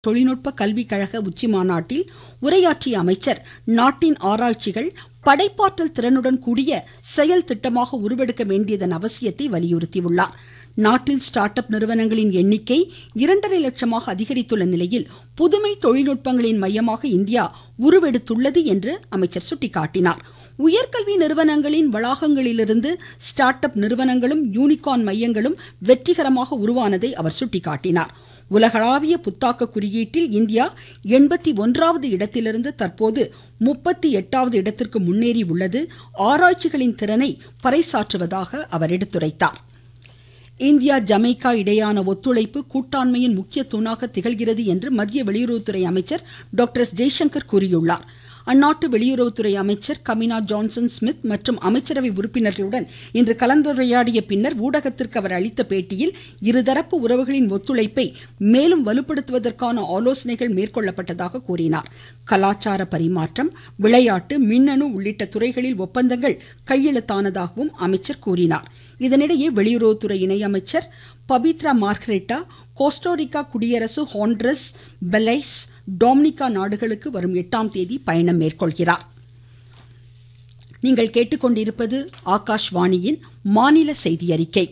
தொழில்நுட்ப கல்விக் கழக உச்சி மாநாட்டில் உரையாற்றிய அமைச்சர் நாட்டின் ஆராய்ச்சிகள் படைப்பாற்றல் திறனுடன் கூடிய செயல் திட்டமாக உருவெடுக்க வேண்டியதன் அவசியத்தை வலியுறுத்தியுள்ளார் நாட்டில் ஸ்டார்ட் அப் நிறுவனங்களின் எண்ணிக்கை இரண்டரை லட்சமாக அதிகரித்துள்ள நிலையில் புதுமை தொழில்நுட்பங்களின் மையமாக இந்தியா உருவெடுத்துள்ளது என்று அமைச்சர் சுட்டிக்காட்டினார் உயர்கல்வி நிறுவனங்களின் வளாகங்களிலிருந்து ஸ்டார்ட் அப் நிறுவனங்களும் யூனிகார்ன் மையங்களும் வெற்றிகரமாக உருவானதை அவர் சுட்டிக்காட்டினார் உலகளாவிய புத்தாக்க குறியீட்டில் இந்தியா எண்பத்தி ஒன்றாவது இடத்திலிருந்து தற்போது முப்பத்தி எட்டாவது இடத்திற்கு முன்னேறி உள்ளது ஆராய்ச்சிகளின் திறனை பறைசாற்றுவதாக அவர் எடுத்துரைத்தார் இந்தியா ஜமைக்கா இடையான ஒத்துழைப்பு கூட்டாண்மையின் முக்கிய தூணாக திகழ்கிறது என்று மத்திய வெளியுறவுத்துறை அமைச்சர் டாக்டர் எஸ் ஜெய்சங்கர் கூறியுள்ளார் அந்நாட்டு வெளியுறவுத்துறை அமைச்சர் கமினா ஜான்சன் ஸ்மித் மற்றும் அமைச்சரவை உறுப்பினர்களுடன் இன்று கலந்துரையாடிய பின்னர் ஊடகத்திற்கு அவர் அளித்த பேட்டியில் இருதரப்பு உறவுகளின் ஒத்துழைப்பை மேலும் வலுப்படுத்துவதற்கான ஆலோசனைகள் மேற்கொள்ளப்பட்டதாக கூறினார் கலாச்சார பரிமாற்றம் விளையாட்டு மின்னணு உள்ளிட்ட துறைகளில் ஒப்பந்தங்கள் கையெழுத்தானதாகவும் அமைச்சர் கூறினார் இதனிடையே வெளியுறவுத்துறை இணையமைச்சர் பபித்ரா மார்கரெட்டா கோஸ்டோரிக்கா குடியரசு ஹாண்ட்ரஸ் பெலைஸ் டொமினிகா நாடுகளுக்கு வரும் எட்டாம் தேதி பயணம் மேற்கொள்கிறார் நீங்கள் கேட்டுக்கொண்டிருப்பது ஆகாஷ்வாணியின் மாநில செய்தி அறிக்கை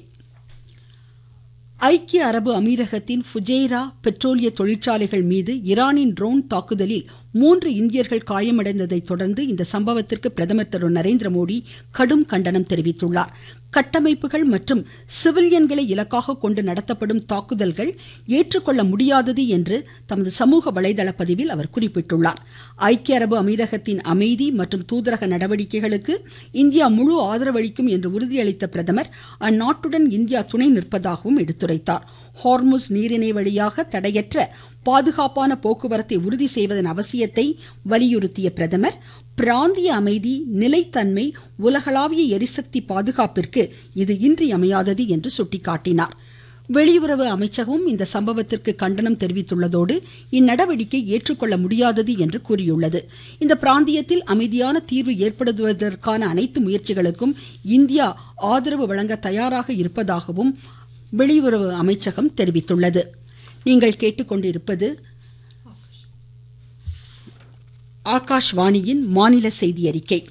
ஐக்கிய அரபு அமீரகத்தின் ஃபுஜேரா பெட்ரோலிய தொழிற்சாலைகள் மீது ஈரானின் ட்ரோன் தாக்குதலில் மூன்று இந்தியர்கள் காயமடைந்ததை தொடர்ந்து இந்த சம்பவத்திற்கு பிரதமர் திரு நரேந்திர மோடி கடும் கண்டனம் தெரிவித்துள்ளார் கட்டமைப்புகள் மற்றும் சிவிலியன்களை இலக்காக கொண்டு நடத்தப்படும் தாக்குதல்கள் ஏற்றுக்கொள்ள முடியாதது என்று தமது சமூக வலைதள பதிவில் அவர் குறிப்பிட்டுள்ளார் ஐக்கிய அரபு அமீரகத்தின் அமைதி மற்றும் தூதரக நடவடிக்கைகளுக்கு இந்தியா முழு ஆதரவளிக்கும் என்று உறுதியளித்த பிரதமர் அந்நாட்டுடன் இந்தியா துணை நிற்பதாகவும் எடுத்துரைத்தார் ஹார்முஸ் நீரிணை வழியாக தடையற்ற பாதுகாப்பான போக்குவரத்தை உறுதி செய்வதன் அவசியத்தை வலியுறுத்திய பிரதமர் பிராந்திய அமைதி நிலைத்தன்மை உலகளாவிய எரிசக்தி பாதுகாப்பிற்கு இது இன்றியமையாதது என்று சுட்டிக்காட்டினார் வெளியுறவு அமைச்சகமும் இந்த சம்பவத்திற்கு கண்டனம் தெரிவித்துள்ளதோடு இந்நடவடிக்கை ஏற்றுக்கொள்ள முடியாதது என்று கூறியுள்ளது இந்த பிராந்தியத்தில் அமைதியான தீர்வு ஏற்படுத்துவதற்கான அனைத்து முயற்சிகளுக்கும் இந்தியா ஆதரவு வழங்க தயாராக இருப்பதாகவும் வெளியுறவு அமைச்சகம் தெரிவித்துள்ளது நீங்கள் கேட்டுக்கொண்டிருப்பது ஆகாஷ்வாணியின் மாநில செய்தி அறிக்கை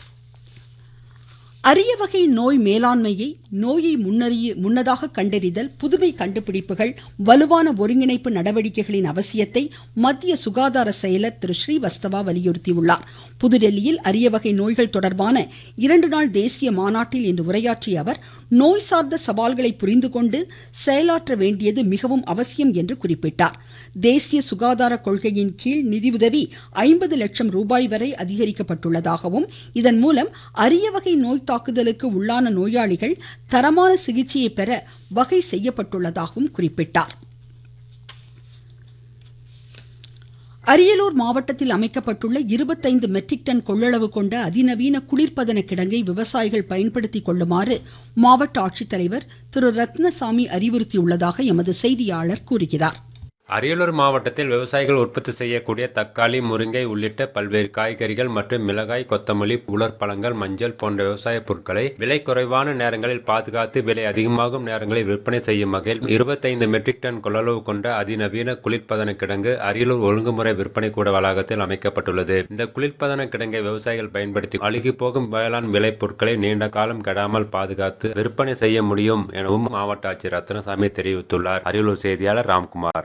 அரிய வகை நோய் மேலாண்மையை நோயை முன்னறிய முன்னதாக கண்டறிதல் புதுமை கண்டுபிடிப்புகள் வலுவான ஒருங்கிணைப்பு நடவடிக்கைகளின் அவசியத்தை மத்திய சுகாதார செயலர் திரு ஸ்ரீவஸ்தவா வலியுறுத்தியுள்ளார் புதுடெல்லியில் அரிய வகை நோய்கள் தொடர்பான இரண்டு நாள் தேசிய மாநாட்டில் இன்று உரையாற்றிய அவர் நோய் சார்ந்த சவால்களை புரிந்து கொண்டு செயலாற்ற வேண்டியது மிகவும் அவசியம் என்று குறிப்பிட்டார் தேசிய சுகாதார கொள்கையின் கீழ் நிதியுதவி ஐம்பது லட்சம் ரூபாய் வரை அதிகரிக்கப்பட்டுள்ளதாகவும் இதன் மூலம் அரிய வகை நோய் தாக்குதலுக்கு உள்ளான நோயாளிகள் தரமான சிகிச்சையை பெற வகை செய்யப்பட்டுள்ளதாகவும் குறிப்பிட்டார் அரியலூர் மாவட்டத்தில் அமைக்கப்பட்டுள்ள இருபத்தைந்து மெட்ரிக் டன் கொள்ளளவு கொண்ட அதிநவீன குளிர்பதன கிடங்கை விவசாயிகள் பயன்படுத்திக் கொள்ளுமாறு மாவட்ட ஆட்சித்தலைவர் திரு ரத்னசாமி அறிவுறுத்தியுள்ளதாக எமது செய்தியாளர் கூறுகிறார் அரியலூர் மாவட்டத்தில் விவசாயிகள் உற்பத்தி செய்யக்கூடிய தக்காளி முருங்கை உள்ளிட்ட பல்வேறு காய்கறிகள் மற்றும் மிளகாய் கொத்தமல்லி உலர் பழங்கள் மஞ்சள் போன்ற விவசாய பொருட்களை விலை குறைவான நேரங்களில் பாதுகாத்து விலை அதிகமாகும் நேரங்களில் விற்பனை செய்யும் வகையில் இருபத்தைந்து மெட்ரிக் டன் கொள்ளளவு கொண்ட அதிநவீன குளிர்பதன கிடங்கு அரியலூர் ஒழுங்குமுறை விற்பனை கூட வளாகத்தில் அமைக்கப்பட்டுள்ளது இந்த குளிர்பதன கிடங்கை விவசாயிகள் பயன்படுத்தி அழுகி போகும் வேளாண் விளை பொருட்களை நீண்ட காலம் கெடாமல் பாதுகாத்து விற்பனை செய்ய முடியும் எனவும் மாவட்ட ஆட்சியர் ரத்னசாமி தெரிவித்துள்ளார் அரியலூர் செய்தியாளர் ராம்குமார்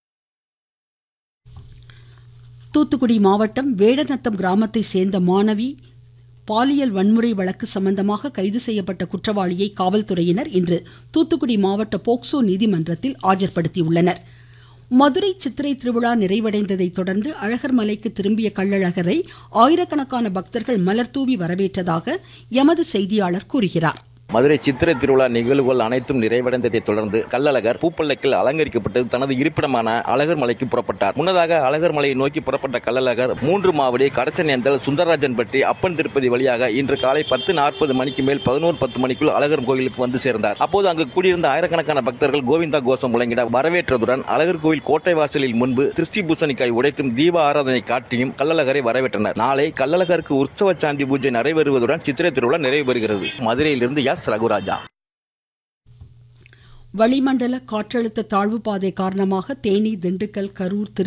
தூத்துக்குடி மாவட்டம் வேடநத்தம் கிராமத்தை சேர்ந்த மாணவி பாலியல் வன்முறை வழக்கு சம்பந்தமாக கைது செய்யப்பட்ட குற்றவாளியை காவல்துறையினர் இன்று தூத்துக்குடி மாவட்ட போக்சோ நீதிமன்றத்தில் ஆஜர்படுத்தியுள்ளனர் மதுரை சித்திரை திருவிழா நிறைவடைந்ததை தொடர்ந்து அழகர் மலைக்கு திரும்பிய கள்ளழகரை ஆயிரக்கணக்கான பக்தர்கள் மலர்தூவி வரவேற்றதாக எமது செய்தியாளர் கூறுகிறார் மதுரை சித்திரை திருவிழா நிகழ்வுகள் அனைத்தும் நிறைவடைந்ததை தொடர்ந்து கள்ளழகர் பூப்பல்லக்கில் அலங்கரிக்கப்பட்டு தனது இருப்பிடமான அழகர் மலைக்கு புறப்பட்டார் முன்னதாக அழகர் மலையை நோக்கி புறப்பட்ட கள்ளழகர் மூன்று மாவடி கடச்சனேந்தல் சுந்தரராஜன் பற்றி அப்பன் திருப்பதி வழியாக இன்று காலை பத்து நாற்பது மணிக்கு மேல் பதினோரு பத்து மணிக்குள் அழகர் கோயிலுக்கு வந்து சேர்ந்தார் அப்போது அங்கு கூடியிருந்த ஆயிரக்கணக்கான பக்தர்கள் கோவிந்தா கோஷம் முழங்கிட வரவேற்றதுடன் அழகர் கோயில் கோட்டை வாசலில் முன்பு திருஷ்டி பூசணிக்காய் உடைத்தும் தீப ஆராதனை காட்டியும் கள்ளழகரை வரவேற்றனர் நாளை கள்ளழகருக்கு உற்சவ சாந்தி பூஜை நடைபெறுவதுடன் சித்திரை திருவிழா நிறைவு பெறுகிறது மதுரையிலிருந்து எஸ் ரகுராஜா வளிமண்டல காற்றழுத்த தாழ்வு பாதை காரணமாக தேனி திண்டுக்கல் கரூர் திரு